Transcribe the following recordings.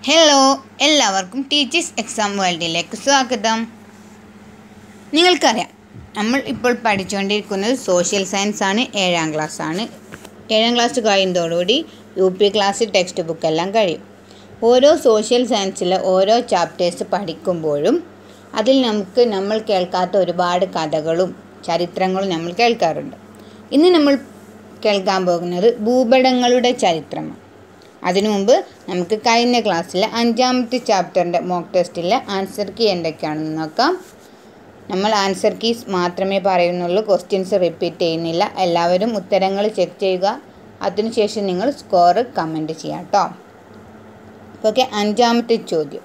hello എല്ലാവർക്കും teachers exam വേൾഡിലേക്ക് സ്വാഗതം നിങ്ങൾക്കറിയാം നമ്മൾ ഇപ്പോൾ പഠിച്ചുകൊണ്ടിരിക്കുന്നത് സോഷ്യൽ സയൻസ് ആണ് ഏഴാം ക്ലാസ് ആണ് ഏഴാം ക്ലാസ് കഴിയുന്നതോടുകൂടി U P class text book എല്ലാം കഴിയും ഓരോ സോഷ്യൽ സയൻസിലെ ഓരോ ചാപ്റ്റേഴ്സ് പഠിക്കുമ്പോഴും അതിൽ നമുക്ക് നമ്മൾ കേൾക്കാത്ത ഒരുപാട് കഥകളും ചരിത്രങ്ങളും നമ്മൾ കേൾക്കാറുണ്ട് ഇന്ന് നമ്മൾ കേൾക്കാൻ പോകുന്നത് ഭൂപടങ്ങളുടെ ചരിത്രമാണ് അതിനു മുമ്പ് നമുക്ക് കഴിഞ്ഞ ക്ലാസ്സിലെ അഞ്ചാമത്തെ ചാപ്റ്ററിൻ്റെ മോക്ക് ടെസ്റ്റിലെ ആൻസർ കീ എന്തൊക്കെയാണെന്ന് നോക്കാം നമ്മൾ ആൻസർ കീസ് മാത്രമേ പറയുന്നുള്ളൂ ക്വസ്റ്റ്യൻസ് റിപ്പീറ്റ് ചെയ്യുന്നില്ല എല്ലാവരും ഉത്തരങ്ങൾ ചെക്ക് ചെയ്യുക അതിനുശേഷം നിങ്ങൾ സ്കോർ കമൻറ്റ് ചെയ്യാം കേട്ടോ ഓക്കെ അഞ്ചാമത്തെ ചോദ്യം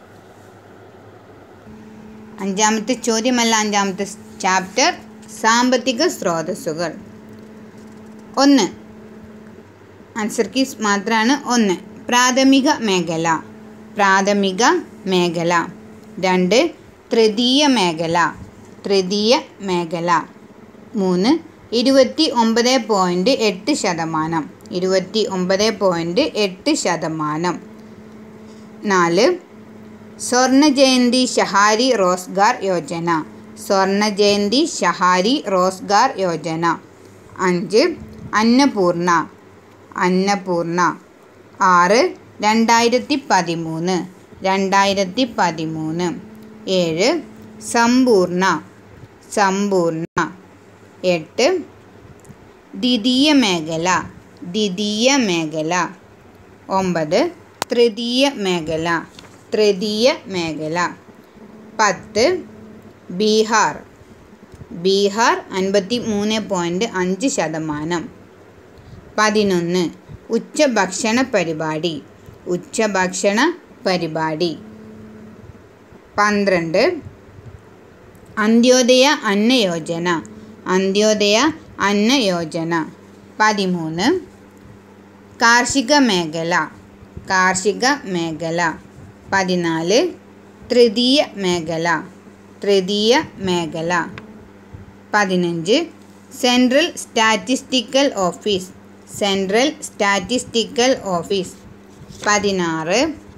അഞ്ചാമത്തെ ചോദ്യമല്ല അഞ്ചാമത്തെ ചാപ്റ്റർ സാമ്പത്തിക സ്രോതസ്സുകൾ ഒന്ന് ആൻസർ കീസ് മാത്രമാണ് ഒന്ന് പ്രാഥമിക മേഖല പ്രാഥമിക മേഖല രണ്ട് തൃതീയ മേഖല തൃതീയ മേഖല മൂന്ന് ഇരുപത്തി ഒമ്പത് പോയിൻറ്റ് എട്ട് ശതമാനം ഇരുപത്തി ഒമ്പത് പോയിൻറ്റ് എട്ട് ശതമാനം നാല് സ്വർണ്ണ ജയന്തി ഷഹാരി റോസ്ഗാർ യോജന സ്വർണ്ണ ജയന്തി ഷഹാരി റോസ്ഗാർ യോജന അഞ്ച് അന്നപൂർണ അന്നപൂർണ ആറ് രണ്ടായിരത്തി പതിമൂന്ന് രണ്ടായിരത്തി പതിമൂന്ന് ഏഴ് സമ്പൂർണ്ണ സമ്പൂർണ്ണ എട്ട് ദ്വിതീയ മേഖല ദ്വിതീയ മേഖല ഒമ്പത് തൃതീയ മേഖല തൃതീയ മേഖല പത്ത് ബീഹാർ ബീഹാർ അൻപത്തി മൂന്ന് പോയിൻറ്റ് അഞ്ച് ശതമാനം പതിനൊന്ന് ഉച്ചഭക്ഷണ പരിപാടി ഉച്ചഭക്ഷണ പരിപാടി പന്ത്രണ്ട് അന്ത്യോദയ അന്ന യോജന അന്ത്യോദയ അന്ന യോജന പതിമൂന്ന് കാർഷിക മേഖല കാർഷിക മേഖല പതിനാല് തൃതീയ മേഖല തൃതീയ മേഖല പതിനഞ്ച് central statistical office central statistical office പതിനാറ്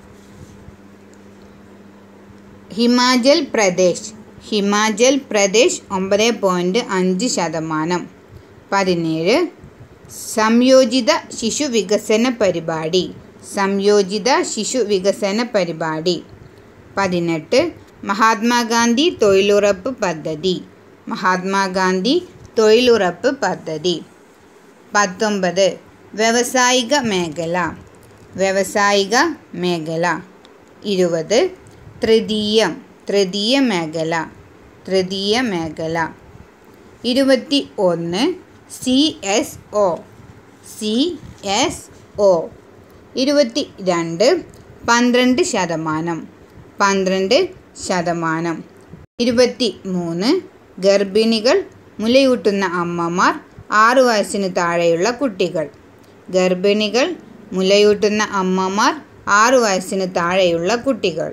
ഹിമാചൽ പ്രദേശ് ഹിമാചൽ പ്രദേശ് ഒമ്പത് പോയിൻറ്റ് അഞ്ച് ശതമാനം പതിനേഴ് സംയോജിത ശിശു വികസന പരിപാടി സംയോജിത ശിശു വികസന പരിപാടി പതിനെട്ട് മഹാത്മാഗാന്ധി തൊഴിലുറപ്പ് പദ്ധതി മഹാത്മാഗാന്ധി തൊഴിലുറപ്പ് പദ്ധതി പത്തൊമ്പത് വ്യവസായിക മേഖല വ്യാവസായിക മേഖല ഇരുപത് തൃതീയം തൃതീയ മേഖല തൃതീയ മേഖല ഇരുപത്തി ഒന്ന് C S O C S O ഇരുപത്തി രണ്ട് പന്ത്രണ്ട് ശതമാനം പന്ത്രണ്ട് ശതമാനം ഇരുപത്തി മൂന്ന് ഗർഭിണികൾ മുലയൂട്ടുന്ന അമ്മമാർ ആറു വയസ്സിന് താഴെയുള്ള കുട്ടികൾ ഗർഭിണികൾ മുലയൂട്ടുന്ന അമ്മമാർ ആറു വയസ്സിന് താഴെയുള്ള കുട്ടികൾ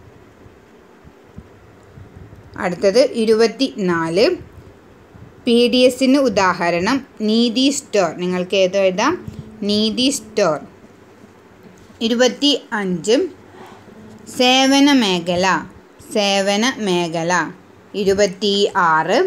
അടുത്തത് ഇരുപത്തി നാല് പി ഡി എസിന് ഉദാഹരണം നീതി സ്റ്റോർ നിങ്ങൾക്ക് ഏതോ എഴുതാം നീതി സ്റ്റോർ ഇരുപത്തി അഞ്ച് സേവന മേഖല സേവന മേഖല ഇരുപത്തി ആറ്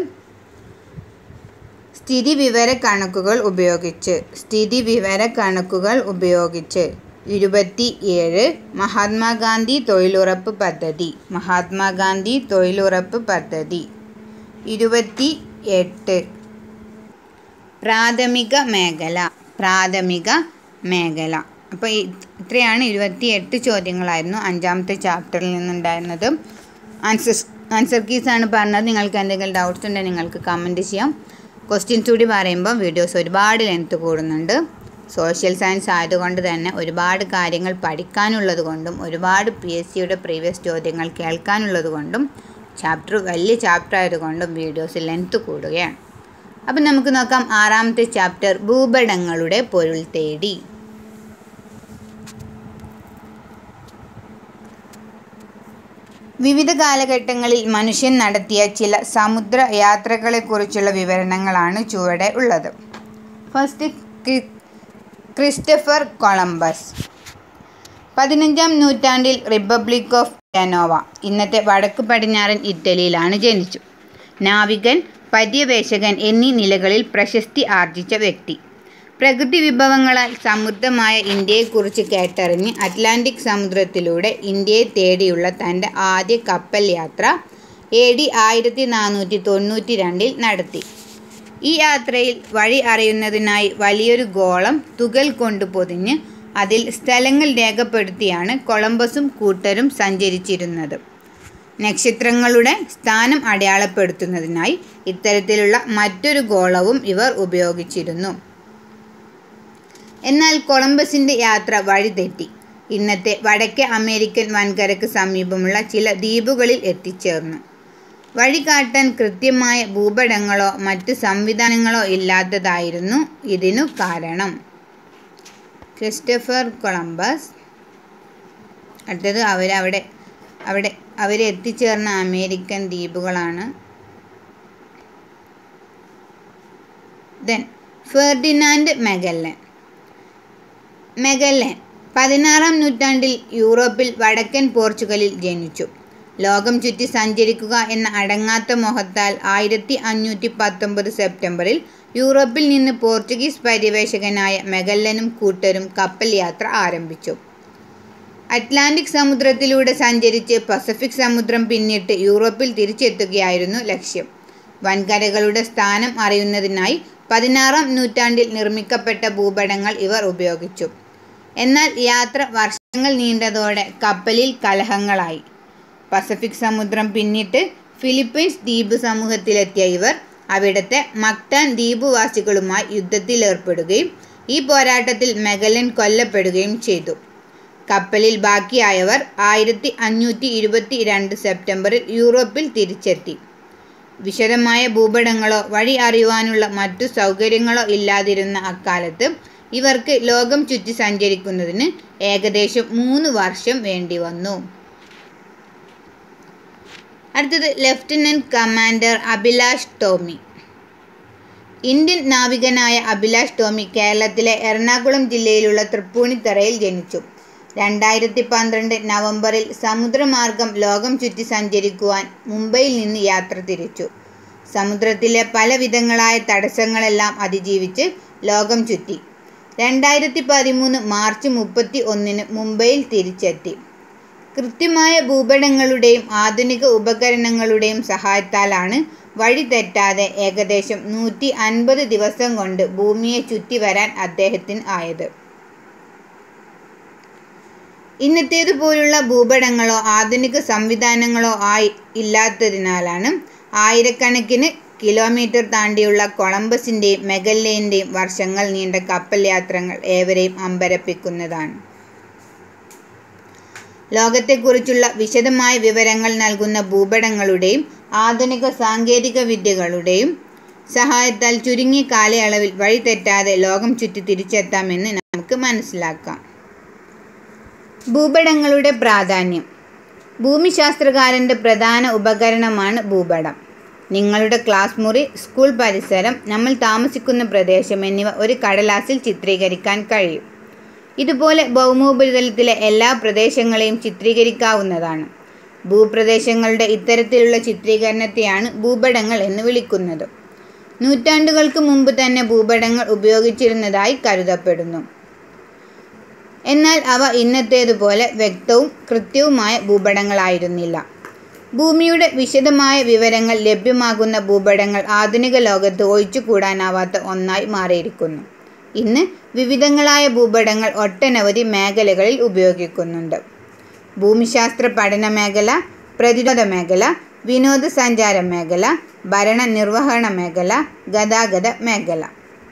സ്ഥിതി വിവര കണക്കുകൾ ഉപയോഗിച്ച് സ്ഥിതി വിവര കണക്കുകൾ ഉപയോഗിച്ച് ഇരുപത്തി ഏഴ് മഹാത്മാഗാന്ധി തൊഴിലുറപ്പ് പദ്ധതി മഹാത്മാഗാന്ധി തൊഴിലുറപ്പ് പദ്ധതി ഇരുപത്തി എട്ട് പ്രാഥമിക മേഖല പ്രാഥമിക മേഖല അപ്പോൾ ഇത്രയാണ് ഇരുപത്തി എട്ട് ചോദ്യങ്ങളായിരുന്നു അഞ്ചാമത്തെ ചാപ്റ്ററിൽ നിന്നുണ്ടായിരുന്നത് ആൻസർ ആൻസർ കീസാണ് പറഞ്ഞത് നിങ്ങൾക്ക് എന്തെങ്കിലും ഡൗട്ട്സ് ഉണ്ടെങ്കിൽ നിങ്ങൾക്ക് കമൻറ്റ് ചെയ്യാം ക്വസ്റ്റ്യൻസ് കൂടി പറയുമ്പോൾ വീഡിയോസ് ഒരുപാട് ലെങ്ത്ത് കൂടുന്നുണ്ട് സോഷ്യൽ സയൻസ് ആയതുകൊണ്ട് തന്നെ ഒരുപാട് കാര്യങ്ങൾ പഠിക്കാനുള്ളത് കൊണ്ടും ഒരുപാട് പി എസ് സിയുടെ പ്രീവിയസ് ചോദ്യങ്ങൾ കേൾക്കാനുള്ളത് കൊണ്ടും ചാപ്റ്റർ വലിയ ചാപ്റ്റർ ആയതുകൊണ്ടും വീഡിയോസ് ലെങ്ത്ത് കൂടുകയാണ് അപ്പം നമുക്ക് നോക്കാം ആറാമത്തെ ചാപ്റ്റർ ഭൂപടങ്ങളുടെ പൊരുൾ തേടി വിവിധ കാലഘട്ടങ്ങളിൽ മനുഷ്യൻ നടത്തിയ ചില സമുദ്ര യാത്രകളെക്കുറിച്ചുള്ള വിവരണങ്ങളാണ് ചുവടെ ഉള്ളത് ഫസ്റ്റ് ക്രിസ്റ്റഫർ കൊളംബസ് പതിനഞ്ചാം നൂറ്റാണ്ടിൽ റിപ്പബ്ലിക് ഓഫ് ജനോവ ഇന്നത്തെ വടക്കു പടിഞ്ഞാറൻ ഇറ്റലിയിലാണ് ജനിച്ചു നാവികൻ പര്യവേഷകൻ എന്നീ നിലകളിൽ പ്രശസ്തി ആർജിച്ച വ്യക്തി പ്രകൃതി വിഭവങ്ങളാൽ സമൃദ്ധമായ ഇന്ത്യയെക്കുറിച്ച് കേട്ടറിഞ്ഞ് അറ്റ്ലാന്റിക് സമുദ്രത്തിലൂടെ ഇന്ത്യയെ തേടിയുള്ള തൻ്റെ ആദ്യ കപ്പൽ യാത്ര എ ഡി ആയിരത്തി നാനൂറ്റി തൊണ്ണൂറ്റി രണ്ടിൽ നടത്തി ഈ യാത്രയിൽ വഴി അറിയുന്നതിനായി വലിയൊരു ഗോളം തുകൽ കൊണ്ട് പൊതിഞ്ഞ് അതിൽ സ്ഥലങ്ങൾ രേഖപ്പെടുത്തിയാണ് കൊളംബസും കൂട്ടരും സഞ്ചരിച്ചിരുന്നത് നക്ഷത്രങ്ങളുടെ സ്ഥാനം അടയാളപ്പെടുത്തുന്നതിനായി ഇത്തരത്തിലുള്ള മറ്റൊരു ഗോളവും ഇവർ ഉപയോഗിച്ചിരുന്നു എന്നാൽ കൊളംബസിൻ്റെ യാത്ര വഴിതെറ്റി ഇന്നത്തെ വടക്കേ അമേരിക്കൻ വൻകരക്ക് സമീപമുള്ള ചില ദ്വീപുകളിൽ എത്തിച്ചേർന്നു വഴി കാട്ടാൻ കൃത്യമായ ഭൂപടങ്ങളോ മറ്റു സംവിധാനങ്ങളോ ഇല്ലാത്തതായിരുന്നു ഇതിനു കാരണം ക്രിസ്റ്റഫർ കൊളംബസ് അടുത്തത് അവരവിടെ അവിടെ അവരെത്തിച്ചേർന്ന അമേരിക്കൻ ദ്വീപുകളാണ് ദെൻ ഫെർഡിനാൻഡ് മെഗല്ലൻ മെഗല്ലൻ പതിനാറാം നൂറ്റാണ്ടിൽ യൂറോപ്പിൽ വടക്കൻ പോർച്ചുഗലിൽ ജനിച്ചു ലോകം ചുറ്റി സഞ്ചരിക്കുക എന്ന അടങ്ങാത്ത മോഹത്താൽ ആയിരത്തി അഞ്ഞൂറ്റി പത്തൊമ്പത് സെപ്റ്റംബറിൽ യൂറോപ്പിൽ നിന്ന് പോർച്ചുഗീസ് പര്യവേഷകനായ മെഗല്ലനും കൂട്ടരും കപ്പൽ യാത്ര ആരംഭിച്ചു അറ്റ്ലാന്റിക് സമുദ്രത്തിലൂടെ സഞ്ചരിച്ച് പസഫിക് സമുദ്രം പിന്നിട്ട് യൂറോപ്പിൽ തിരിച്ചെത്തുകയായിരുന്നു ലക്ഷ്യം വൻകരകളുടെ സ്ഥാനം അറിയുന്നതിനായി പതിനാറാം നൂറ്റാണ്ടിൽ നിർമ്മിക്കപ്പെട്ട ഭൂപടങ്ങൾ ഇവർ ഉപയോഗിച്ചു എന്നാൽ യാത്ര വർഷങ്ങൾ നീണ്ടതോടെ കപ്പലിൽ കലഹങ്ങളായി പസഫിക് സമുദ്രം പിന്നിട്ട് ഫിലിപ്പീൻസ് ദ്വീപ് സമൂഹത്തിലെത്തിയ ഇവർ അവിടുത്തെ മക്താൻ ദ്വീപുവാസികളുമായി യുദ്ധത്തിലേർപ്പെടുകയും ഈ പോരാട്ടത്തിൽ മെഗലൻ കൊല്ലപ്പെടുകയും ചെയ്തു കപ്പലിൽ ബാക്കിയായവർ ആയിരത്തി അഞ്ഞൂറ്റി ഇരുപത്തി രണ്ട് സെപ്റ്റംബറിൽ യൂറോപ്പിൽ തിരിച്ചെത്തി വിശദമായ ഭൂപടങ്ങളോ വഴി അറിയുവാനുള്ള മറ്റു സൗകര്യങ്ങളോ ഇല്ലാതിരുന്ന അക്കാലത്ത് ഇവർക്ക് ലോകം ചുറ്റി സഞ്ചരിക്കുന്നതിന് ഏകദേശം മൂന്ന് വർഷം വേണ്ടി വന്നു അടുത്തത് lieutenant commander Abhilash Tomy Indian നാവികനായ അഭിലാഷ് ടോമി കേരളത്തിലെ എറണാകുളം ജില്ലയിലുള്ള തൃപ്പൂണിത്തറയിൽ ജനിച്ചു രണ്ടായിരത്തി പന്ത്രണ്ട് നവംബറിൽ സമുദ്രമാർഗം ലോകം ചുറ്റി സഞ്ചരിക്കുവാൻ മുംബൈയിൽ നിന്ന് യാത്ര തിരിച്ചു സമുദ്രത്തിലെ പലവിധങ്ങളായ തടസ്സങ്ങളെല്ലാം അതിജീവിച്ച് ലോകം ചുറ്റി രണ്ടായിരത്തി പതിമൂന്ന് മാർച്ച് മുപ്പത്തി ഒന്നിന് മുംബൈയിൽ തിരിച്ചെത്തി കൃത്യമായ ഭൂപടങ്ങളുടെയും ആധുനിക ഉപകരണങ്ങളുടെയും സഹായത്താലാണ് വഴി തെറ്റാതെ ഏകദേശം നൂറ്റി അൻപത് ദിവസം കൊണ്ട് ഭൂമിയെ ചുറ്റി വരാൻ അദ്ദേഹത്തിന് ആയത് ഇന്നത്തേതുപോലുള്ള ഭൂപടങ്ങളോ ആധുനിക സംവിധാനങ്ങളോ ആയി ഇല്ലാത്തതിനാലാണ് ആയിരക്കണക്കിന് കിലോമീറ്റർ താണ്ടിയുള്ള കൊളംബസിൻ്റെയും മെഗല്ലേൻ്റെയും വർഷങ്ങൾ നീണ്ട കപ്പൽ യാത്രകൾ ഏവരെയും അമ്പരപ്പിക്കുന്നതാണ് ലോകത്തെക്കുറിച്ചുള്ള വിശദമായ വിവരങ്ങൾ നൽകുന്ന ഭൂപടങ്ങളുടെയും ആധുനിക സാങ്കേതിക വിദ്യകളുടെയും സഹായത്താൽ ചുരുങ്ങിയ കാലയളവിൽ വഴി തെറ്റാതെ ലോകം ചുറ്റി തിരിച്ചെത്താമെന്ന് നമുക്ക് മനസ്സിലാക്കാം ഭൂപടങ്ങളുടെ പ്രാധാന്യം ഭൂമിശാസ്ത്രകാരൻ്റെ പ്രധാന ഉപകരണമാണ് ഭൂപടം നിങ്ങളുടെ ക്ലാസ് മുറി സ്കൂൾ പരിസരം നമ്മൾ താമസിക്കുന്ന പ്രദേശം എന്നിവ ഒരു കടലാസിൽ ചിത്രീകരിക്കാൻ കഴിയും ഇതുപോലെ ഭൗമോപരിതലത്തിലെ എല്ലാ പ്രദേശങ്ങളെയും ചിത്രീകരിക്കാവുന്നതാണ് ഭൂപ്രദേശങ്ങളുടെ ഇത്തരത്തിലുള്ള ചിത്രീകരണത്തെയാണ് ഭൂപടങ്ങൾ എന്ന് വിളിക്കുന്നത് നൂറ്റാണ്ടുകൾക്ക് മുമ്പ് തന്നെ ഭൂപടങ്ങൾ ഉപയോഗിച്ചിരുന്നതായി കരുതപ്പെടുന്നു എന്നാൽ അവ ഇന്നത്തേതുപോലെ വ്യക്തവും കൃത്യവുമായ ഭൂപടങ്ങളായിരുന്നില്ല ഭൂമിയുടെ വിശദമായ വിവരങ്ങൾ ലഭ്യമാകുന്ന ഭൂപടങ്ങൾ ആധുനിക ലോകത്ത് ഒഴിച്ചുകൂടാനാവാത്ത ഒന്നായി മാറിയിരിക്കുന്നു ഇന്ന് വിവിധങ്ങളായ ഭൂപടങ്ങൾ ഒട്ടനവധി മേഖലകളിൽ ഉപയോഗിക്കുന്നുണ്ട് ഭൂമിശാസ്ത്ര പഠന മേഖല പ്രതിരോധ മേഖല വിനോദസഞ്ചാര മേഖല ഭരണ നിർവഹണ മേഖല ഗതാഗത മേഖല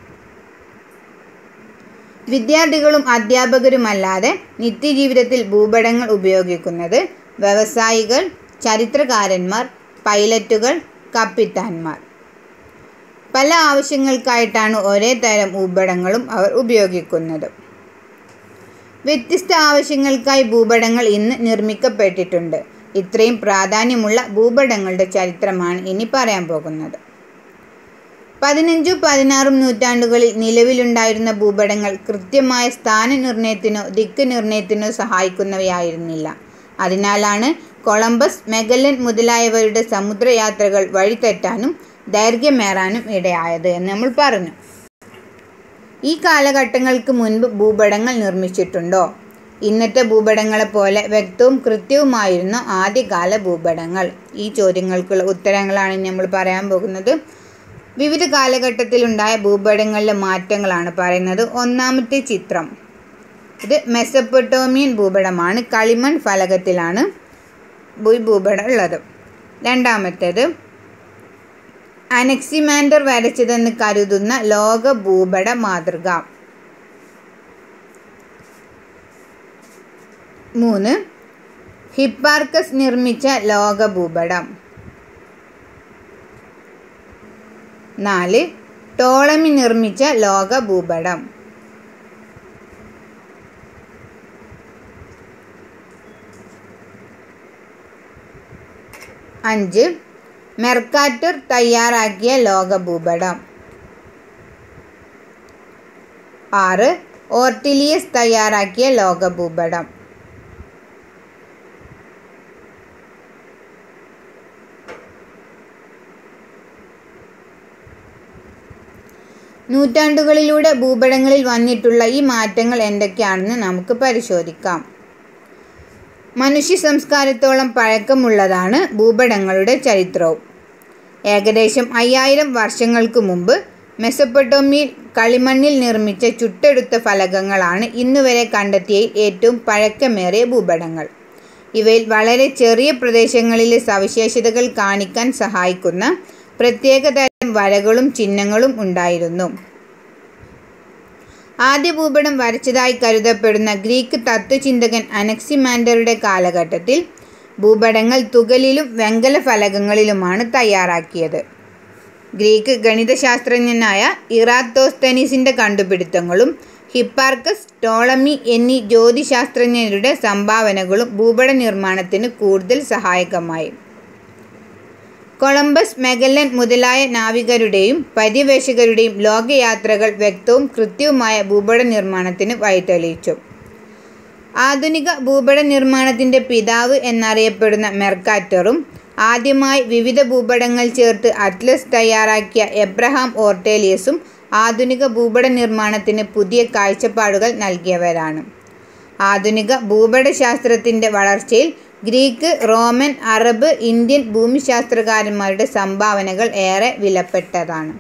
വിദ്യാർത്ഥികളും അധ്യാപകരുമല്ലാതെ നിത്യജീവിതത്തിൽ ഭൂപടങ്ങൾ ഉപയോഗിക്കുന്നത് വ്യവസായികൾ ചരിത്രകാരന്മാർ പൈലറ്റുകൾ കപ്പിത്താന്മാർ പല ആവശ്യങ്ങൾക്കായിട്ടാണ് ഒരേ തരം ഭൂപടങ്ങളും അവർ ഉപയോഗിക്കുന്നത് വ്യത്യസ്ത ആവശ്യങ്ങൾക്കായി ഭൂപടങ്ങൾ ഇന്ന് നിർമ്മിക്കപ്പെട്ടിട്ടുണ്ട് ഇത്രയും പ്രാധാന്യമുള്ള ഭൂപടങ്ങളുടെ ചരിത്രമാണ് ഇനി പറയാൻ പോകുന്നത് പതിനഞ്ചും പതിനാറും നൂറ്റാണ്ടുകളിൽ നിലവിലുണ്ടായിരുന്ന ഭൂപടങ്ങൾ കൃത്യമായ സ്ഥാനനിർണയത്തിനോ ദിക്ക് നിർണയത്തിനോ സഹായിക്കുന്നവയായിരുന്നില്ല അതിനാലാണ് കൊളംബസ് മെഗല്ലൻ മുതലായവരുടെ സമുദ്രയാത്രകൾ വഴിതെറ്റാനും ദൈർഘ്യമേറാനും ഇടയായത് എന്ന് നമ്മൾ പറഞ്ഞു ഈ കാലഘട്ടങ്ങൾക്ക് മുൻപ് ഭൂപടങ്ങൾ നിർമ്മിച്ചിട്ടുണ്ടോ ഇന്നത്തെ ഭൂപടങ്ങളെപ്പോലെ വ്യക്തവും കൃത്യവുമായിരുന്നു ആദ്യകാല ഭൂപടങ്ങൾ ഈ ചോദ്യങ്ങൾക്കുള്ള ഉത്തരങ്ങളാണ് നമ്മൾ പറയാൻ പോകുന്നത് വിവിധ കാലഘട്ടത്തിലുണ്ടായ ഭൂപടങ്ങളിലെ മാറ്റങ്ങളാണ് പറയുന്നത് ഒന്നാമത്തെ ചിത്രം ഇത് മെസ്സപ്പൊട്ടോമിയൻ ഭൂപടമാണ് കളിമൺ ഫലകത്തിലാണ് ഈ ഭൂപടം ഉള്ളത് രണ്ടാമത്തേത് അനക്സിമാൻഡർ വരച്ചതെന്ന് കരുതുന്ന ലോക ഭൂപട മാതൃക മൂന്ന് ഹിപ്പാർക്കസ് നിർമ്മിച്ച ലോക ഭൂപടം നാല് ടോളമി നിർമ്മിച്ച ലോക ഭൂപടം അഞ്ച് മെർക്കാറ്റർ തയ്യാറാക്കിയ ലോക ഭൂപടം ആറ് ഓർട്ടിലിയസ് തയ്യാറാക്കിയ ലോക ഭൂപടം നൂറ്റാണ്ടുകളിലൂടെ ഭൂപടങ്ങളിൽ വന്നിട്ടുള്ള ഈ മാറ്റങ്ങൾ എന്തൊക്കെയാണെന്ന് നമുക്ക് പരിശോധിക്കാം മനുഷ്യ സംസ്കാരത്തോളം പഴക്കമുള്ളതാണ് ഭൂപടങ്ങളുടെ ചരിത്രവും ഏകദേശം അയ്യായിരം വർഷങ്ങൾക്ക് മുമ്പ് മെസ്സപ്പൊട്ടോമിയിൽ കളിമണ്ണിൽ നിർമ്മിച്ച ചുട്ടെടുത്ത ഫലകങ്ങളാണ് ഇന്നുവരെ കണ്ടെത്തിയതിൽ ഏറ്റവും പഴക്കമേറിയ ഭൂപടങ്ങൾ ഇവയിൽ വളരെ ചെറിയ പ്രദേശങ്ങളിലെ സവിശേഷതകൾ കാണിക്കാൻ സഹായിക്കുന്ന പ്രത്യേകതരം വരകളും ചിഹ്നങ്ങളും ഉണ്ടായിരുന്നു ആദ്യ ഭൂപടം വരച്ചതായി കരുതപ്പെടുന്ന ഗ്രീക്ക് തത്വചിന്തകൻ അനക്സിമാൻഡറുടെ കാലഘട്ടത്തിൽ ഭൂപടങ്ങൾ തുകലിലും വെങ്കല ഫലകങ്ങളിലുമാണ് തയ്യാറാക്കിയത് ഗ്രീക്ക് ഗണിതശാസ്ത്രജ്ഞനായ ഇറാത്തോസ്തനീസിൻ്റെ കണ്ടുപിടുത്തങ്ങളും ഹിപ്പാർക്കസ് ടോളമി എന്നീ ജ്യോതിശാസ്ത്രജ്ഞരുടെ സംഭാവനകളും ഭൂപട നിർമ്മാണത്തിന് കൂടുതൽ സഹായകമായി കൊളംബസ് മെഗല്ലൻ മുതലായ നാവികരുടെയും പര്യവേഷകരുടെയും ലോകയാത്രകൾ വ്യക്തവും കൃത്യവുമായ ഭൂപട നിർമ്മാണത്തിന് വഴിതെളിയിച്ചു ആധുനിക ഭൂപട നിർമ്മാണത്തിൻ്റെ പിതാവ് എന്നറിയപ്പെടുന്ന മെർക്കാറ്ററും ആദ്യമായി വിവിധ ഭൂപടങ്ങൾ ചേർത്ത് അറ്റ്ലസ് തയ്യാറാക്കിയ എബ്രഹാം ഓർട്ടേലിയസും ആധുനിക ഭൂപട നിർമ്മാണത്തിന് പുതിയ കാഴ്ചപ്പാടുകൾ നൽകിയവരാണ് ആധുനിക ഭൂപടശാസ്ത്രത്തിൻ്റെ വളർച്ചയിൽ ഗ്രീക്ക് റോമൻ അറബ് ഇന്ത്യൻ ഭൂമിശാസ്ത്രകാരന്മാരുടെ സംഭാവനകൾ ഏറെ വിലപ്പെട്ടതാണ്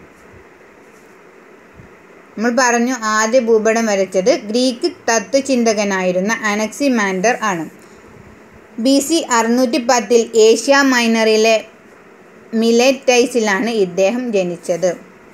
നമ്മൾ പറഞ്ഞു ആദ്യ ഭൂപടം വരച്ചത് ഗ്രീക്ക് തത്വചിന്തകനായിരുന്ന അനക്സിമാൻഡർ ആണ് ബി സി അറുന്നൂറ്റി പത്തിൽ ഏഷ്യ മൈനറിലെ മിലറ്റൈസിലാണ് ഇദ്ദേഹം ജനിച്ചത്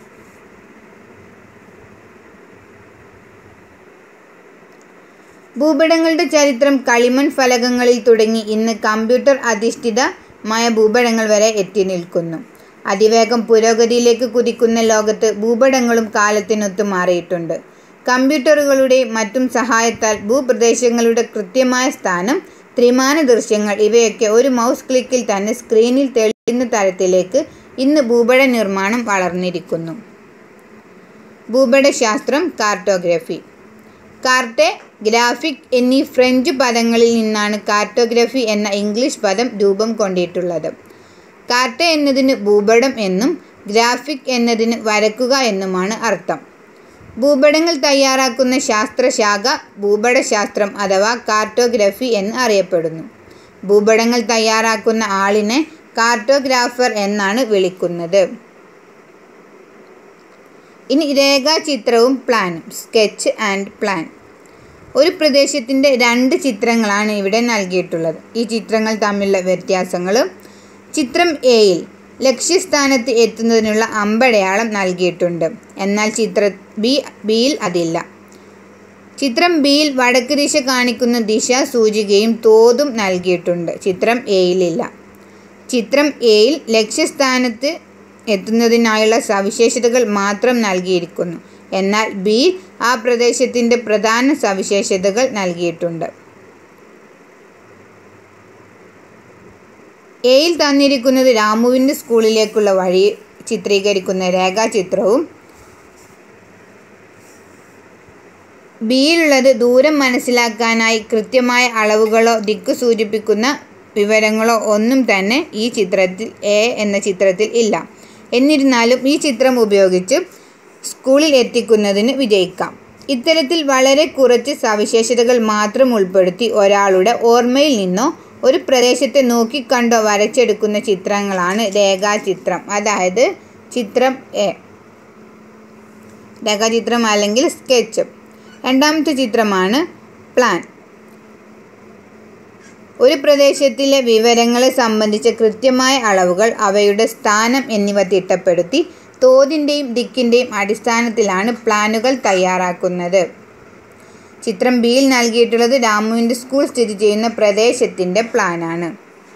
ഭൂപടങ്ങളുടെ ചരിത്രം കളിമൺ ഫലകങ്ങളിൽ തുടങ്ങി ഇന്ന് കമ്പ്യൂട്ടർ അധിഷ്ഠിതമായ ഭൂപടങ്ങൾ വരെ എത്തി നിൽക്കുന്നു അതിവേഗം പുരോഗതിയിലേക്ക് കുതിക്കുന്ന ലോകത്ത് ഭൂപടങ്ങളും കാലത്തിനൊത്തു മാറിയിട്ടുണ്ട് കമ്പ്യൂട്ടറുകളുടെയും മറ്റും സഹായത്താൽ ഭൂപ്രദേശങ്ങളുടെ കൃത്യമായ സ്ഥാനം ത്രിമാന ദൃശ്യങ്ങൾ ഇവയൊക്കെ ഒരു മൗസ് ക്ലിക്കിൽ തന്നെ സ്ക്രീനിൽ തെളിയുന്ന തരത്തിലേക്ക് ഇന്ന് ഭൂപട നിർമ്മാണം വളർന്നിരിക്കുന്നു ഭൂപടശാസ്ത്രം കാർട്ടോഗ്രഫി കാർട്ടെ ഗ്രാഫിക് എന്നീ ഫ്രഞ്ച് പദങ്ങളിൽ നിന്നാണ് കാർട്ടോഗ്രഫി എന്ന ഇംഗ്ലീഷ് പദം രൂപം കൊണ്ടിട്ടുള്ളത് കാർട്ട എന്നതിന് ഭൂപടം എന്നും ഗ്രാഫിക് എന്നതിന് വരക്കുക എന്നുമാണ് അർത്ഥം ഭൂപടങ്ങൾ തയ്യാറാക്കുന്ന ശാസ്ത്രശാഖ ഭൂപടശാസ്ത്രം അഥവാ കാർട്ടോഗ്രഫി എന്ന് അറിയപ്പെടുന്നു ഭൂപടങ്ങൾ തയ്യാറാക്കുന്ന ആളിനെ കാർട്ടോഗ്രാഫർ എന്നാണ് വിളിക്കുന്നത് ഇനി രേഖാചിത്രവും പ്ലാനും സ്കെച്ച് ആൻഡ് പ്ലാൻ ഒരു പ്രദേശത്തിൻ്റെ രണ്ട് ചിത്രങ്ങളാണ് ഇവിടെ നൽകിയിട്ടുള്ളത് ഈ ചിത്രങ്ങൾ തമ്മിലുള്ള വ്യത്യാസങ്ങൾ ചിത്രം എയിൽ ലക്ഷ്യസ്ഥാനത്ത് എത്തുന്നതിനുള്ള അമ്പടയാളം നൽകിയിട്ടുണ്ട് എന്നാൽ ചിത്ര ബി ബിയിൽ അതില്ല ചിത്രം ബിയിൽ വടക്ക് ദിശ കാണിക്കുന്ന ദിശ സൂചികയും തോതും നൽകിയിട്ടുണ്ട് ചിത്രം എയിലില്ല ചിത്രം എയിൽ ലക്ഷ്യസ്ഥാനത്ത് എത്തുന്നതിനായുള്ള സവിശേഷതകൾ മാത്രം നൽകിയിരിക്കുന്നു എന്നാൽ ബിയിൽ ആ പ്രദേശത്തിൻ്റെ പ്രധാന സവിശേഷതകൾ നൽകിയിട്ടുണ്ട് എയിൽ തന്നിരിക്കുന്നത് രാമുവിൻ്റെ സ്കൂളിലേക്കുള്ള വഴി ചിത്രീകരിക്കുന്ന രേഖാചിത്രവും ബിയിലുള്ളത് ദൂരം മനസ്സിലാക്കാനായി കൃത്യമായ അളവുകളോ ദിക്ക് സൂചിപ്പിക്കുന്ന വിവരങ്ങളോ ഒന്നും തന്നെ ഈ ചിത്രത്തിൽ എ എന്ന ചിത്രത്തിൽ ഇല്ല എന്നിരുന്നാലും ഈ ചിത്രം ഉപയോഗിച്ച് സ്കൂളിൽ എത്തിക്കുന്നതിന് വിജയിക്കാം ഇത്തരത്തിൽ വളരെ കുറച്ച് സവിശേഷതകൾ മാത്രം ഉൾപ്പെടുത്തി ഒരാളുടെ ഓർമ്മയിൽ നിന്നോ ഒരു പ്രദേശത്തെ നോക്കിക്കണ്ടോ വരച്ചെടുക്കുന്ന ചിത്രങ്ങളാണ് രേഖാചിത്രം അതായത് ചിത്രം എ രേഖാചിത്രം അല്ലെങ്കിൽ സ്കെച്ച് രണ്ടാമത്തെ ചിത്രമാണ് പ്ലാൻ ഒരു പ്രദേശത്തിലെ വിവരങ്ങളെ സംബന്ധിച്ച കൃത്യമായ അളവുകൾ അവയുടെ സ്ഥാനം എന്നിവ തിട്ടപ്പെടുത്തി തോതിൻ്റെയും ദിക്കിൻ്റെയും അടിസ്ഥാനത്തിലാണ് പ്ലാനുകൾ തയ്യാറാക്കുന്നത് ചിത്രം ബിയിൽ നൽകിയിട്ടുള്ളത് രാമുവിൻ്റെ സ്കൂൾ സ്ഥിതി ചെയ്യുന്ന പ്രദേശത്തിൻ്റെ പ്ലാനാണ്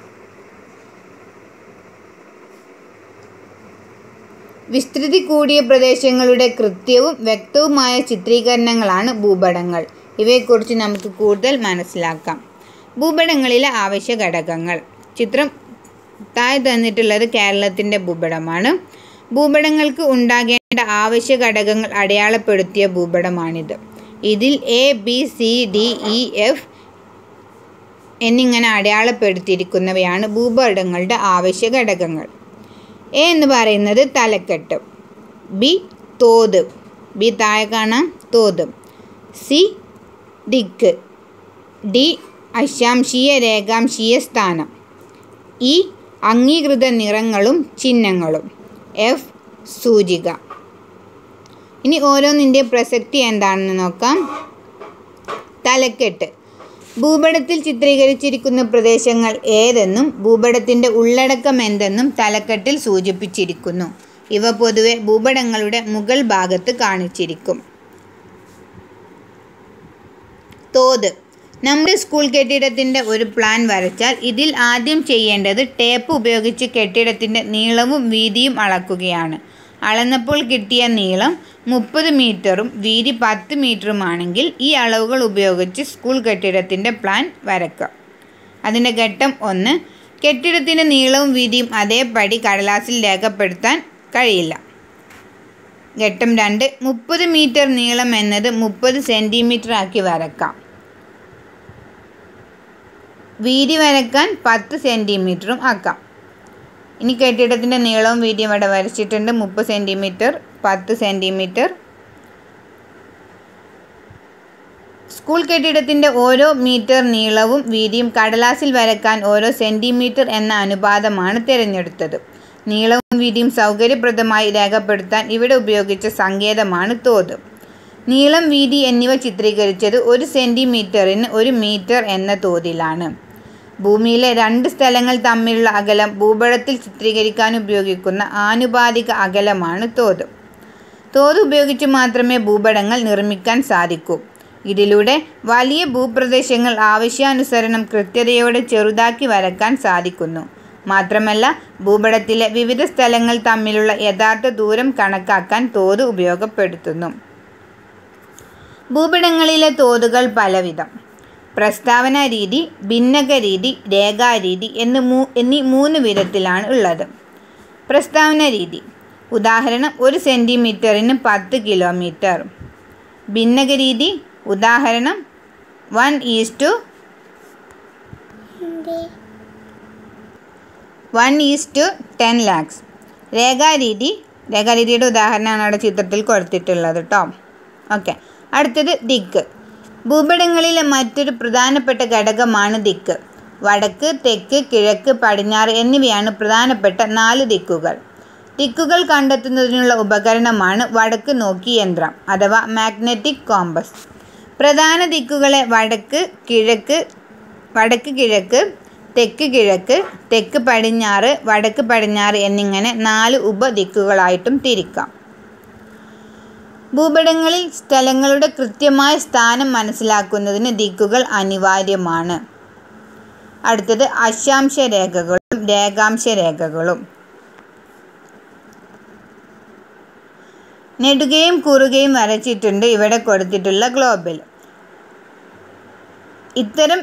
വിസ്തൃതി കൂടിയ പ്രദേശങ്ങളുടെ കൃത്യവും വ്യക്തവുമായ ചിത്രീകരണങ്ങളാണ് ഭൂപടങ്ങൾ ഇവയെക്കുറിച്ച് നമുക്ക് കൂടുതൽ മനസ്സിലാക്കാം ഭൂപടങ്ങളിലെ ആവശ്യ ഘടകങ്ങൾ ചിത്രം താഴെ തന്നിട്ടുള്ളത് കേരളത്തിൻ്റെ ഭൂപടമാണ് ഭൂപടങ്ങൾക്ക് ഉണ്ടാകേണ്ട ആവശ്യ ഘടകങ്ങൾ അടയാളപ്പെടുത്തിയ ഭൂപടമാണിത് ഇതിൽ A B C D E F എന്നിങ്ങനെ അടയാളപ്പെടുത്തിയിരിക്കുന്നവയാണ് ഭൂപടങ്ങളുടെ ആവശ്യ ഘടകങ്ങൾ എ എന്ന് പറയുന്നത് തലക്കെട്ട് ബി തോത് ബി താഴെ കാണാം തോത് സി ദിക്ക് ഡി അശാംശീയ രേഖാംശീയ സ്ഥാനം ഇ അംഗീകൃത നിറങ്ങളും ചിഹ്നങ്ങളും എഫ് സൂചിക ഇനി ഓരോന്നിൻ്റെ പ്രസക്തി എന്താണെന്ന് നോക്കാം തലക്കെട്ട് ഭൂപടത്തിൽ ചിത്രീകരിച്ചിരിക്കുന്ന പ്രദേശങ്ങൾ ഏതെന്നും ഭൂപടത്തിൻ്റെ ഉള്ളടക്കം എന്തെന്നും തലക്കെട്ടിൽ സൂചിപ്പിച്ചിരിക്കുന്നു ഇവ പൊതുവെ ഭൂപടങ്ങളുടെ മുകൾ ഭാഗത്ത് കാണിച്ചിരിക്കും തോത് നമ്മുടെ സ്കൂൾ കെട്ടിടത്തിൻ്റെ ഒരു പ്ലാൻ വരച്ചാൽ ഇതിൽ ആദ്യം ചെയ്യേണ്ടത് ടേപ്പ് ഉപയോഗിച്ച് കെട്ടിടത്തിൻ്റെ നീളവും വീതിയും അളക്കുകയാണ് അളന്നപ്പോൾ കിട്ടിയ നീളം മുപ്പത് മീറ്ററും വീതി പത്ത് മീറ്ററുമാണെങ്കിൽ ഈ അളവുകൾ ഉപയോഗിച്ച് സ്കൂൾ കെട്ടിടത്തിൻ്റെ പ്ലാൻ വരക്കുക അതിൻ്റെ ഘട്ടം ഒന്ന് കെട്ടിടത്തിൻ്റെ നീളവും വീതിയും അതേപടി കടലാസിൽ രേഖപ്പെടുത്താൻ കഴിയില്ല ഘട്ടം രണ്ട് മുപ്പത് മീറ്റർ നീളം എന്നത് മുപ്പത് സെൻറ്റിമീറ്റർ ആക്കി വരക്കാം വീതി വരക്കാൻ പത്ത് സെൻറ്റിമീറ്ററും ആക്കാം ഇനി കെട്ടിടത്തിൻ്റെ നീളവും വീതിയും ഇവിടെ വരച്ചിട്ടുണ്ട് മുപ്പത് സെൻറ്റിമീറ്റർ പത്ത് സെൻറ്റിമീറ്റർ സ്കൂൾ കെട്ടിടത്തിൻ്റെ ഓരോ മീറ്റർ നീളവും വീതിയും കടലാസിൽ വരക്കാൻ ഓരോ സെൻറ്റിമീറ്റർ എന്ന അനുപാതമാണ് തിരഞ്ഞെടുത്തത് നീളവും വീതിയും സൗകര്യപ്രദമായി രേഖപ്പെടുത്താൻ ഇവിടെ ഉപയോഗിച്ച സങ്കേതമാണ് തോത് നീളം വീതി എന്നിവ ചിത്രീകരിച്ചത് ഒരു സെൻറ്റിമീറ്ററിന് ഒരു മീറ്റർ എന്ന തോതിലാണ് ഭൂമിയിലെ രണ്ട് സ്ഥലങ്ങൾ തമ്മിലുള്ള അകലം ഭൂപടത്തിൽ ചിത്രീകരിക്കാൻ ഉപയോഗിക്കുന്ന ആനുപാതിക അകലമാണ് തോത് തോത് ഉപയോഗിച്ച് മാത്രമേ ഭൂപടങ്ങൾ നിർമ്മിക്കാൻ സാധിക്കൂ ഇതിലൂടെ വലിയ ഭൂപ്രദേശങ്ങൾ ആവശ്യാനുസരണം കൃത്യതയോടെ ചെറുതാക്കി വരക്കാൻ സാധിക്കുന്നു മാത്രമല്ല ഭൂപടത്തിലെ വിവിധ സ്ഥലങ്ങൾ തമ്മിലുള്ള യഥാർത്ഥ ദൂരം കണക്കാക്കാൻ തോത് ഉപയോഗപ്പെടുത്തുന്നു ഭൂപടങ്ങളിലെ തോതുകൾ പലവിധം പ്രസ്താവന രീതി ഭിന്നക രീതി രേഖാരീതി എന്ന് മൂ എന്നീ മൂന്ന് വിധത്തിലാണ് ഉള്ളത് പ്രസ്താവന രീതി ഉദാഹരണം ഒരു സെൻറ്റിമീറ്ററിന് പത്ത് കിലോമീറ്റർ ഭിന്നക രീതി ഉദാഹരണം one is to one is to ten lakhs രേഖാരീതി രേഖാരീതിയുടെ ഉദാഹരണമാണ് അവിടെ ചിത്രത്തിൽ കൊടുത്തിട്ടുള്ളത് കേട്ടോ ഓക്കെ അടുത്തത് ദിക്ക് ഭൂപടങ്ങളിലെ മറ്റൊരു പ്രധാനപ്പെട്ട ഘടകമാണ് ദിക്ക് വടക്ക് തെക്ക് കിഴക്ക് പടിഞ്ഞാറ് എന്നിവയാണ് പ്രധാനപ്പെട്ട നാല് ദിക്കുകൾ ദിക്കുകൾ കണ്ടെത്തുന്നതിനുള്ള ഉപകരണമാണ് വടക്ക് നോക്കി യന്ത്രം അഥവാ മാഗ്നറ്റിക് കോമ്പസ് പ്രധാന ദിക്കുകളെ വടക്ക് കിഴക്ക് വടക്ക് കിഴക്ക് തെക്ക് കിഴക്ക് തെക്ക് പടിഞ്ഞാറ് വടക്ക് പടിഞ്ഞാറ് എന്നിങ്ങനെ നാല് ഉപദിക്കുകളായിട്ടും തിരിക്കാം ഭൂപടങ്ങളിൽ സ്ഥലങ്ങളുടെ കൃത്യമായ സ്ഥാനം മനസ്സിലാക്കുന്നതിന് ദിക്കുകൾ അനിവാര്യമാണ് അടുത്തത് അശാംശ രേഖകളും രേഖാംശ രേഖകളും നെടുകയും കുറുകയും വരച്ചിട്ടുണ്ട് ഇവിടെ കൊടുത്തിട്ടുള്ള ഗ്ലോബിൽ ഇത്തരം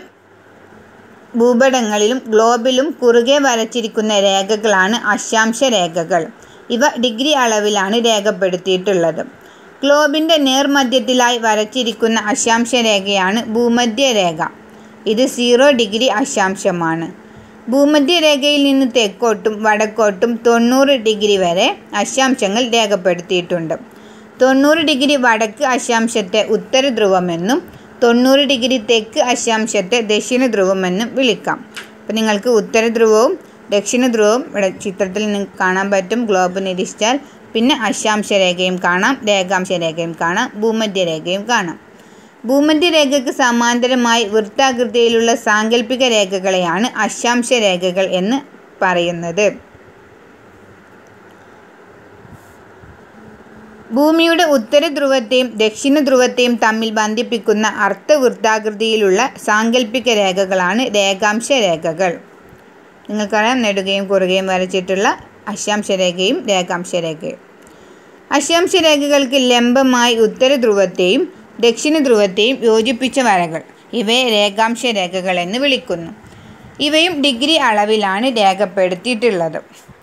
ഭൂപടങ്ങളിലും ഗ്ലോബിലും കുറുകെ വരച്ചിരിക്കുന്ന രേഖകളാണ് അശാംശ രേഖകൾ ഇവ ഡിഗ്രി അളവിലാണ് രേഖപ്പെടുത്തിയിട്ടുള്ളത് ഗ്ലോബിൻ്റെ നേർമധ്യത്തിലായി വരച്ചിരിക്കുന്ന അക്ഷാംശ രേഖയാണ് ഭൂമധ്യരേഖ ഇത് സീറോ ഡിഗ്രി അക്ഷാംശമാണ് ഭൂമധ്യരേഖയിൽ നിന്ന് തെക്കോട്ടും വടക്കോട്ടും തൊണ്ണൂറ് ഡിഗ്രി വരെ അക്ഷാംശങ്ങൾ രേഖപ്പെടുത്തിയിട്ടുണ്ട് തൊണ്ണൂറ് ഡിഗ്രി വടക്ക് അക്ഷാംശത്തെ ഉത്തര ധ്രുവമെന്നും തൊണ്ണൂറ് ഡിഗ്രി തെക്ക് അക്ഷാംശത്തെ ദക്ഷിണ ധ്രുവമെന്നും വിളിക്കാം അപ്പോൾ നിങ്ങൾക്ക് ഉത്തര ധ്രുവവും ദക്ഷിണ ധ്രുവവും ഇവിടെ ചിത്രത്തിൽ നിങ്ങൾക്ക് കാണാൻ പറ്റും ഗ്ലോബ് നിരീക്ഷിച്ചാൽ പിന്നെ അക്ഷാംശ രേഖയും കാണാം രേഖാംശ രേഖയും കാണാം ഭൂമധ്യരേഖയും കാണാം ഭൂമധ്യരേഖയ്ക്ക് സമാന്തരമായി വൃത്താകൃതിയിലുള്ള സാങ്കല്പിക രേഖകളെയാണ് അക്ഷാംശ രേഖകൾ എന്ന് പറയുന്നത് ഭൂമിയുടെ ഉത്തര ധ്രുവത്തെയും ദക്ഷിണ ധ്രുവത്തെയും തമ്മിൽ ബന്ധിപ്പിക്കുന്ന അർദ്ധവൃത്താകൃതിയിലുള്ള സാങ്കല്പിക രേഖകളാണ് രേഖാംശ രേഖകൾ നിങ്ങൾക്കറിയാം നെടുകയും കുറുകയും വരച്ചിട്ടുള്ള അക്ഷാംശ രേഖയും രേഖാംശ രേഖയും അക്ഷാംശ രേഖകൾക്ക് ലംബമായി ഉത്തര ധ്രുവത്തെയും ദക്ഷിണ ധ്രുവത്തെയും യോജിപ്പിച്ച വരകൾ ഇവയെ രേഖാംശ രേഖകൾ എന്ന് വിളിക്കുന്നു ഇവയും ഡിഗ്രി അളവിലാണ് രേഖപ്പെടുത്തിയിട്ടുള്ളത്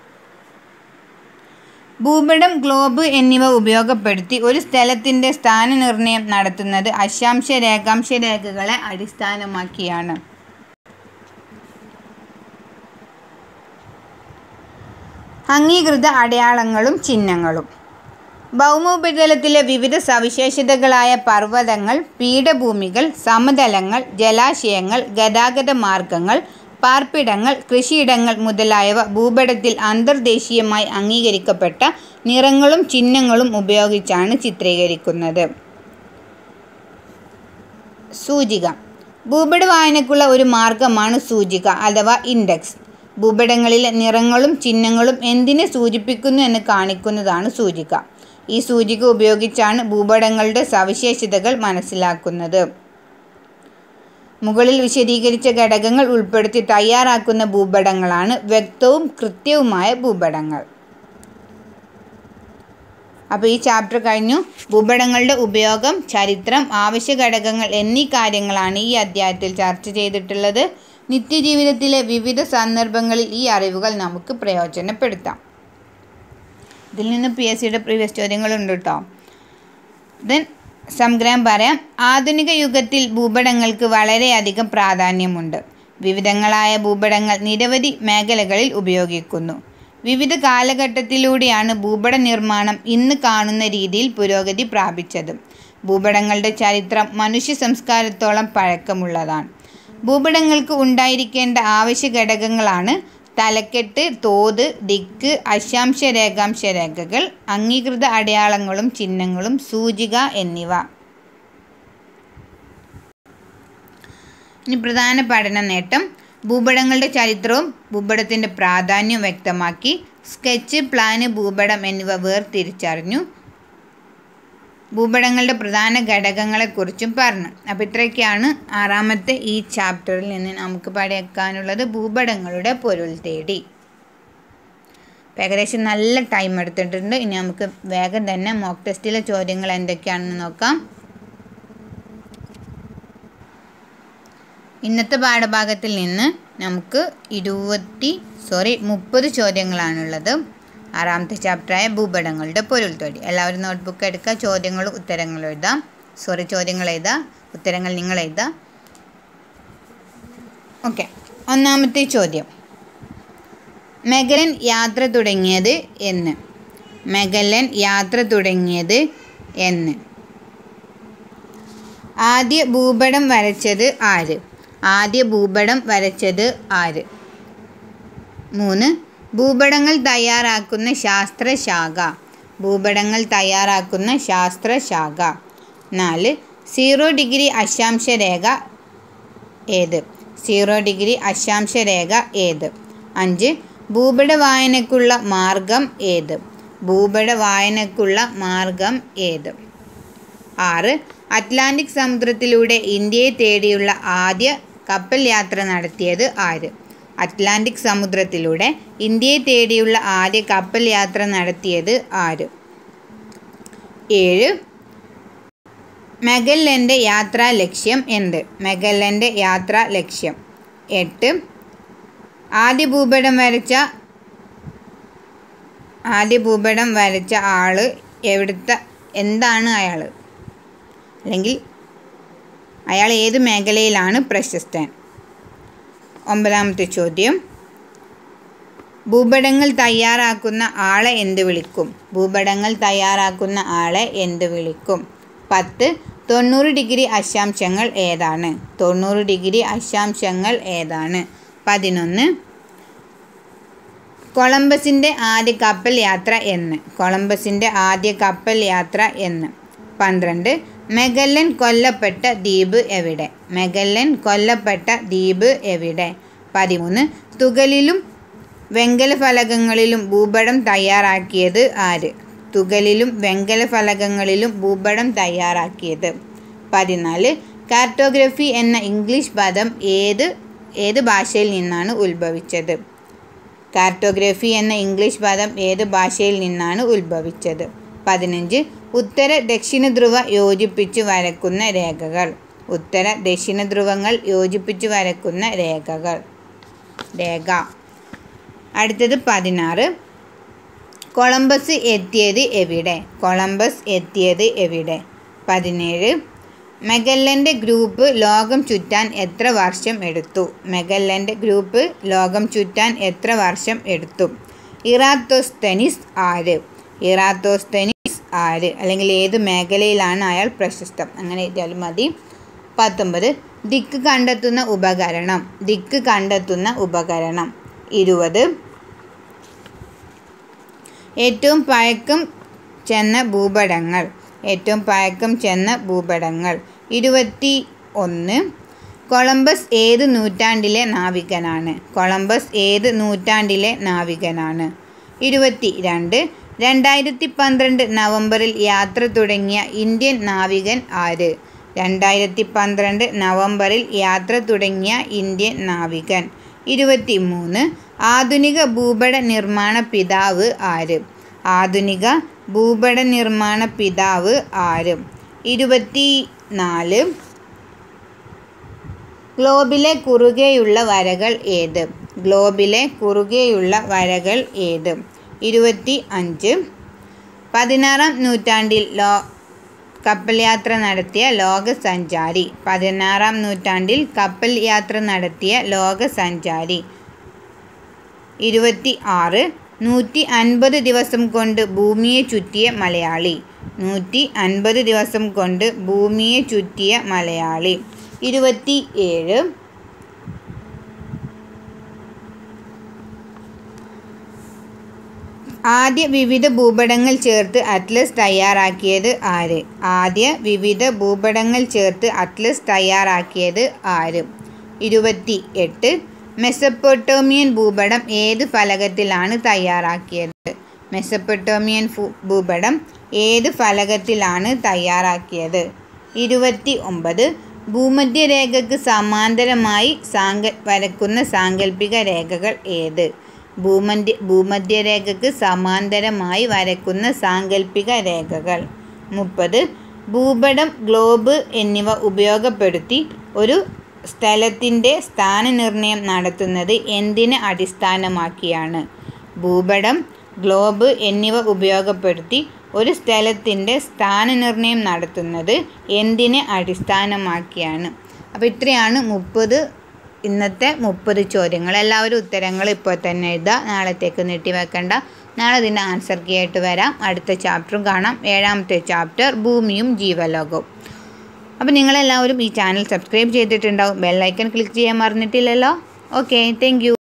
ഭൂപടം ഗ്ലോബ് എന്നിവ ഉപയോഗപ്പെടുത്തി ഒരു സ്ഥലത്തിൻ്റെ സ്ഥാനനിർണയം നടത്തുന്നത് അക്ഷാംശ രേഖാംശ രേഖകളെ അടിസ്ഥാനമാക്കിയാണ് അംഗീകൃത അടയാളങ്ങളും ചിഹ്നങ്ങളും ഭൗമോപരിതലത്തിലെ വിവിധ സവിശേഷതകളായ പർവ്വതങ്ങൾ പീഠഭൂമികൾ സമതലങ്ങൾ ജലാശയങ്ങൾ ഗതാഗത മാർഗങ്ങൾ പാർപ്പിടങ്ങൾ കൃഷിയിടങ്ങൾ മുതലായവ ഭൂപടത്തിൽ അന്തർദേശീയമായി അംഗീകരിക്കപ്പെട്ട നിറങ്ങളും ചിഹ്നങ്ങളും ഉപയോഗിച്ചാണ് ചിത്രീകരിക്കുന്നത് സൂചിക ഭൂപട വായനക്കുള്ള ഒരു മാർഗമാണ് സൂചിക അഥവാ ഇൻഡെക്സ് ഭൂപടങ്ങളിലെ നിറങ്ങളും ചിഹ്നങ്ങളും എന്തിനെ സൂചിപ്പിക്കുന്നു എന്ന് കാണിക്കുന്നതാണ് സൂചിക ഈ സൂചിക ഉപയോഗിച്ചാണ് ഭൂപടങ്ങളുടെ സവിശേഷതകൾ മനസ്സിലാക്കുന്നത് മുകളിൽ വിശദീകരിച്ച ഘടകങ്ങൾ ഉൾപ്പെടുത്തി തയ്യാറാക്കുന്ന ഭൂപടങ്ങളാണ് വ്യക്തവും കൃത്യവുമായ ഭൂപടങ്ങൾ അപ്പോൾ ഈ ചാപ്റ്റർ കഴിഞ്ഞു ഭൂപടങ്ങളുടെ ഉപയോഗം ചരിത്രം ആവശ്യ ഘടകങ്ങൾ എന്നീ കാര്യങ്ങളാണ് ഈ അധ്യായത്തിൽ ചർച്ച ചെയ്തിട്ടുള്ളത് നിത്യജീവിതത്തിലെ വിവിധ സന്ദർഭങ്ങളിൽ ഈ അറിവുകൾ നമുക്ക് പ്രയോജനപ്പെടുത്താം ഇതിൽ നിന്ന് പി എസ് സിയുടെ പ്രീവിയസ് ചോദ്യങ്ങളുണ്ട് കേട്ടോ ദെൻ സംഗ്രഹം പറയാം ആധുനിക യുഗത്തിൽ ഭൂപടങ്ങൾക്ക് വളരെയധികം പ്രാധാന്യമുണ്ട് വിവിധങ്ങളായ ഭൂപടങ്ങൾ നിരവധി മേഖലകളിൽ ഉപയോഗിക്കുന്നു വിവിധ കാലഘട്ടത്തിലൂടെയാണ് ഭൂപട നിർമ്മാണം ഇന്ന് കാണുന്ന രീതിയിൽ പുരോഗതി പ്രാപിച്ചത് ഭൂപടങ്ങളുടെ ചരിത്രം മനുഷ്യ സംസ്കാരത്തോളം പഴക്കമുള്ളതാണ് ഭൂപടങ്ങൾക്ക് ഉണ്ടായിരിക്കേണ്ട ആവശ്യ ഘടകങ്ങളാണ് തലക്കെട്ട് തോത് ദിക്ക് അക്ഷാംശ രേഖാംശ രേഖകൾ അംഗീകൃത അടയാളങ്ങളും ചിഹ്നങ്ങളും സൂചിക എന്നിവ ഇനി പ്രധാന പഠന നേട്ടം ഭൂപടങ്ങളുടെ ചരിത്രവും ഭൂപടത്തിൻ്റെ പ്രാധാന്യവും വ്യക്തമാക്കി സ്കെച്ച് പ്ലാന് ഭൂപടം എന്നിവ വേർതിരിച്ചറിഞ്ഞു ഭൂപടങ്ങളുടെ പ്രധാന ഘടകങ്ങളെക്കുറിച്ചും പറഞ്ഞു അപ്പോൾ ഇത്രയൊക്കെയാണ് ആറാമത്തെ ഈ ചാപ്റ്ററിൽ നിന്ന് നമുക്ക് പഠിക്കാനുള്ളത് ഭൂപടങ്ങളുടെ പൊരുൾ തേടി അപ്പോൾ ഏകദേശം നല്ല ടൈം എടുത്തിട്ടുണ്ട് ഇനി നമുക്ക് വേഗം തന്നെ മോക്ക് ടെസ്റ്റിലെ ചോദ്യങ്ങൾ എന്തൊക്കെയാണെന്ന് നോക്കാം ഇന്നത്തെ പാഠഭാഗത്തിൽ നിന്ന് നമുക്ക് ഇരുപത്തി സോറി മുപ്പത് ചോദ്യങ്ങളാണുള്ളത് ആറാമത്തെ ചാപ്റ്ററായ ഭൂപടങ്ങളുടെ പൊരുൾ തൊടി എല്ലാവരും നോട്ട്ബുക്ക് എടുക്കുക ചോദ്യങ്ങളും ഉത്തരങ്ങളും എഴുതാം സോറി ചോദ്യങ്ങൾ എഴുതാം ഉത്തരങ്ങൾ നിങ്ങൾ എഴുതാം ഓക്കെ ഒന്നാമത്തെ ചോദ്യം മെഗലൻ യാത്ര തുടങ്ങിയത് എന്ന് മെഗലൻ യാത്ര തുടങ്ങിയത് എന്ന് ആദ്യ ഭൂപടം വരച്ചത് ആര് ആദ്യ ഭൂപടം വരച്ചത് ആര് മൂന്ന് ഭൂപടങ്ങൾ തയ്യാറാക്കുന്ന ശാസ്ത്രശാഖ ഭൂപടങ്ങൾ തയ്യാറാക്കുന്ന ശാസ്ത്രശാഖ നാല് സീറോ ഡിഗ്രി അക്ഷാംശ രേഖ ഏത് സീറോ ഡിഗ്രി അക്ഷാംശ രേഖ ഏത് അഞ്ച് ഭൂപട വായനക്കുള്ള മാർഗം ഏത് ഭൂപട വായനക്കുള്ള മാർഗം ഏത് ആറ് അറ്റ്ലാന്റിക് സമുദ്രത്തിലൂടെ ഇന്ത്യയെ തേടിയുള്ള ആദ്യ കപ്പൽ യാത്ര നടത്തിയത് ആര് അറ്റ്ലാന്റിക് സമുദ്രത്തിലൂടെ ഇന്ത്യയെ തേടിയുള്ള ആദ്യ കപ്പൽ യാത്ര നടത്തിയത് ആര് ഏഴ് മെഗല്ലൻ്റെ യാത്രാ ലക്ഷ്യം എന്ത് മെഗല്ലൻ്റെ യാത്രാ ലക്ഷ്യം എട്ട് ആദ്യ ഭൂപടം വരച്ച ആദ്യ ഭൂപടം വരച്ച ആള് എവിടുത്തെ എന്താണ് അയാൾ അല്ലെങ്കിൽ അയാൾ ഏത് മേഖലയിലാണ് പ്രശസ്തൻ ഒമ്പതാമത്തെ ചോദ്യം ഭൂപടങ്ങൾ തയ്യാറാക്കുന്ന ആളെ എന്ത് വിളിക്കും ഭൂപടങ്ങൾ തയ്യാറാക്കുന്ന ആളെ എന്ത് വിളിക്കും പത്ത് തൊണ്ണൂറ് ഡിഗ്രി അക്ഷാംശങ്ങൾ ഏതാണ് തൊണ്ണൂറ് ഡിഗ്രി അക്ഷാംശങ്ങൾ ഏതാണ് പതിനൊന്ന് കൊളംബസിൻ്റെ ആദ്യ കപ്പൽ യാത്ര എന്ന് കൊളംബസിൻ്റെ ആദ്യ കപ്പൽ യാത്ര എന്ന് പന്ത്രണ്ട് മെഗല്ലൻ കൊല്ലപ്പെട്ട ദ്വീപ് എവിടെ മെഗല്ലൻ കൊല്ലപ്പെട്ട ദ്വീപ് എവിടെ പതിമൂന്ന് തുകലിലും വെങ്കല ഫലകങ്ങളിലും ഭൂപടം തയ്യാറാക്കിയത് ആര് തുകലിലും വെങ്കല ഫലകങ്ങളിലും ഭൂപടം തയ്യാറാക്കിയത് പതിനാല് കാർട്ടോഗ്രഫി എന്ന ഇംഗ്ലീഷ് പദം ഏത് ഏത് ഭാഷയിൽ നിന്നാണ് ഉത്ഭവിച്ചത് കാർട്ടോഗ്രഫി എന്ന ഇംഗ്ലീഷ് പദം ഏത് ഭാഷയിൽ നിന്നാണ് ഉത്ഭവിച്ചത് പതിനഞ്ച് ഉത്തര ദക്ഷിണ ധ്രുവ യോജിപ്പിച്ച് വരക്കുന്ന രേഖകൾ ഉത്തര ദക്ഷിണ ധ്രുവങ്ങൾ യോജിപ്പിച്ച് വരക്കുന്ന രേഖകൾ രേഖ അടുത്തത് പതിനാറ് കൊളംബസ് എത്തിയത് എവിടെ കൊളംബസ് എത്തിയത് എവിടെ പതിനേഴ് മെഗല്ലൻ്റെ ഗ്രൂപ്പ് ലോകം ചുറ്റാൻ എത്ര വർഷം എടുത്തു മെഗല്ലൻ്റെ ഗ്രൂപ്പ് ലോകം ചുറ്റാൻ എത്ര വർഷം എടുത്തു ഇറാത്തോസ്തനിസ് ആര് ഇറാത്തോസ്തനിസ് ആര് അല്ലെങ്കിൽ ഏത് മേഖലയിലാണ് അയാൾ പ്രശസ്തം അങ്ങനെ എഴുതിയാലും മതി പത്തൊമ്പത് ദിക്ക് കണ്ടെത്തുന്ന ഉപകരണം ദിക്ക് കണ്ടെത്തുന്ന ഉപകരണം ഇരുപത് ഏറ്റവും പഴക്കം ചെന്ന ഭൂപടങ്ങൾ ഏറ്റവും പഴക്കം ചെന്ന ഭൂപടങ്ങൾ ഇരുപത്തി ഒന്ന് കൊളംബസ് ഏത് നൂറ്റാണ്ടിലെ നാവികനാണ് കൊളംബസ് ഏത് നൂറ്റാണ്ടിലെ നാവികനാണ് ഇരുപത്തി രണ്ട് രണ്ടായിരത്തി പന്ത്രണ്ട് നവംബറിൽ യാത്ര തുടങ്ങിയ ഇന്ത്യൻ നാവികൻ ആര് രണ്ടായിരത്തി പന്ത്രണ്ട് നവംബറിൽ യാത്ര തുടങ്ങിയ ഇന്ത്യൻ നാവികൻ ഇരുപത്തി മൂന്ന് ആധുനിക ഭൂപട നിർമ്മാണ പിതാവ് ആര് ആധുനിക ഭൂപട നിർമ്മാണ പിതാവ് ആര് ഇരുപത്തി നാല് ഗ്ലോബിലെ കുറുകെയുള്ള വരകൾ ഏത് ഗ്ലോബിലെ കുറുകെയുള്ള വരകൾ ഏത് ഇരുപത്തി അഞ്ച് പതിനാറാം നൂറ്റാണ്ടിൽ ലോ കപ്പൽ യാത്ര നടത്തിയ ലോക സഞ്ചാരി പതിനാറാം നൂറ്റാണ്ടിൽ കപ്പൽ യാത്ര നടത്തിയ ലോക സഞ്ചാരി ഇരുപത്തി ആറ് നൂറ്റി അൻപത് ദിവസം കൊണ്ട് ഭൂമിയെ ചുറ്റിയ മലയാളി നൂറ്റി അൻപത് ദിവസം കൊണ്ട് ഭൂമിയെ ചുറ്റിയ മലയാളി ഇരുപത്തി ഏഴ് ആദ്യ വിവിധ ഭൂപടങ്ങൾ ചേർത്ത് അറ്റ്ലസ് തയ്യാറാക്കിയത് ആര് ആദ്യ വിവിധ ഭൂപടങ്ങൾ ചേർത്ത് അറ്റ്ലസ് തയ്യാറാക്കിയത് ആര് ഇരുപത്തി എട്ട് മെസ്സപ്പൊട്ടോമിയൻ ഭൂപടം ഏത് ഫലകത്തിലാണ് തയ്യാറാക്കിയത് മെസ്സപ്പൊട്ടോമിയൻ ഭൂപടം ഏത് ഫലകത്തിലാണ് തയ്യാറാക്കിയത് ഇരുപത്തി ഒമ്പത് ഭൂമധ്യരേഖയ്ക്ക് സമാന്തരമായി സാങ്ക വരക്കുന്ന സാങ്കല്പിക രേഖകൾ ഏത് ഭൂമധ്യ ഭൂമധ്യരേഖയ്ക്ക് സമാന്തരമായി വരക്കുന്ന സാങ്കല്പിക രേഖകൾ മുപ്പത് ഭൂപടം ഗ്ലോബ് എന്നിവ ഉപയോഗപ്പെടുത്തി ഒരു സ്ഥലത്തിൻ്റെ സ്ഥാനനിർണയം നടത്തുന്നത് എന്തിനെ അടിസ്ഥാനമാക്കിയാണ് ഭൂപടം ഗ്ലോബ് എന്നിവ ഉപയോഗപ്പെടുത്തി ഒരു സ്ഥലത്തിൻ്റെ സ്ഥാനനിർണയം നടത്തുന്നത് എന്തിനെ അടിസ്ഥാനമാക്കിയാണ് അപ്പോൾ ഇത്രയാണ് മുപ്പത് ഇന്നത്തെ മുപ്പത് ചോദ്യങ്ങൾ എല്ലാവരും ഉത്തരങ്ങൾ ഇപ്പോൾ തന്നെ എഴുതുക നാളത്തേക്ക് നീട്ടി വെക്കണ്ട നാളെ ഇതിൻ്റെ ആൻസർ കീ ആയിട്ട് വരാം അടുത്ത ചാപ്റ്ററും കാണാം ഏഴാമത്തെ ചാപ്റ്റർ ഭൂമിയും ജീവലോകവും അപ്പോൾ നിങ്ങളെല്ലാവരും ഈ ചാനൽ സബ്സ്ക്രൈബ് ചെയ്തിട്ടുണ്ടാവും ബെല്ലൈക്കൺ ക്ലിക്ക് ചെയ്യാൻ മറന്നിട്ടില്ലല്ലോ ഓക്കെ താങ്ക്